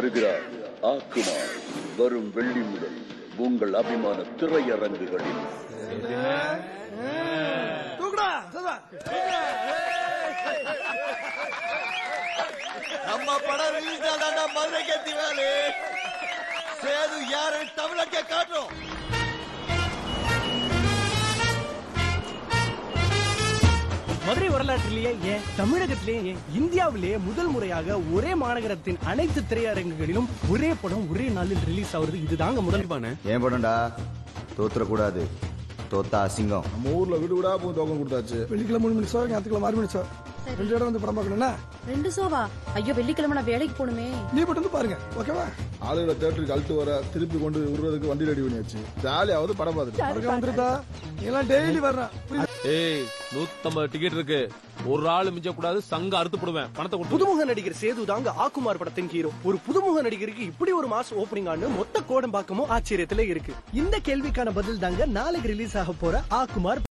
வருகிறார் ஆக்குமார் வரும் வெள்ளி முதல் உங்கள் அபிமான திரையரங்குகளில் நம்ம படம் ரிலீஸ் ஆனா மதுரைக்கு திவாலி சேது யாரு தமிழக்க காட்டும் மதுரை வரலாற்றிலேயே ஏன் தமிழகத்திலேயே ஏன் இந்தியாவிலேயே முதல் முறையாக ஒரே மாநகரத்தின் அனைத்து திரையரங்குகளிலும் ஒரே படம் ஒரே நாளில் ரிலீஸ் ஆகுறது இதுதாங்க முதல் ஏன் படம்டா தோத்துறக்கூடாது தோத்தா அசிங்கம் நம்ம ஊர்ல வீடு வீடா போய் டோக்கன் கொடுத்தாச்சு வெள்ளிக்கிழமை மூணு மணி சார் ஞாயிற்றுக்கிழமை ஆறு மணி சார் ரெண்டு இடம் வந்து படம் பார்க்கணும்னா ரெண்டு சோவா ஐயோ வெள்ளிக்கிழமை நான் வேலைக்கு போகணுமே லீவ் போட்டு வந்து பாருங்க ஓகேவா ஆளுகளை தேட்டருக்கு அழுத்து வர திருப்பி கொண்டு விடுறதுக்கு வண்டி ரெடி பண்ணியாச்சு ஜாலியாவது படம் பார்த்துட்டு வந்துருதா நீங்களாம் டெய்லி வர்றேன் புரியுதா? ஏய் நூத்தம்பது டிக்கெட் இருக்கு ஒரு ஆள் மிஞ்ச கூடாது சங்க அறுத்து போடுவேன் பணத்தை கொடுத்து புதுமுக நடிகர் சேது தாங்க ஆக்குமார் படத்தின் ஹீரோ ஒரு புதுமுக நடிகருக்கு இப்படி ஒரு மாஸ் ஓப்பனிங் ஆனு மொத்த கோடம்பாக்கமும் ஆச்சரியத்துல இருக்கு இந்த கேள்விக்கான பதில் தாங்க நாளைக்கு ரிலீஸ் ஆக போற ஆக்குமார்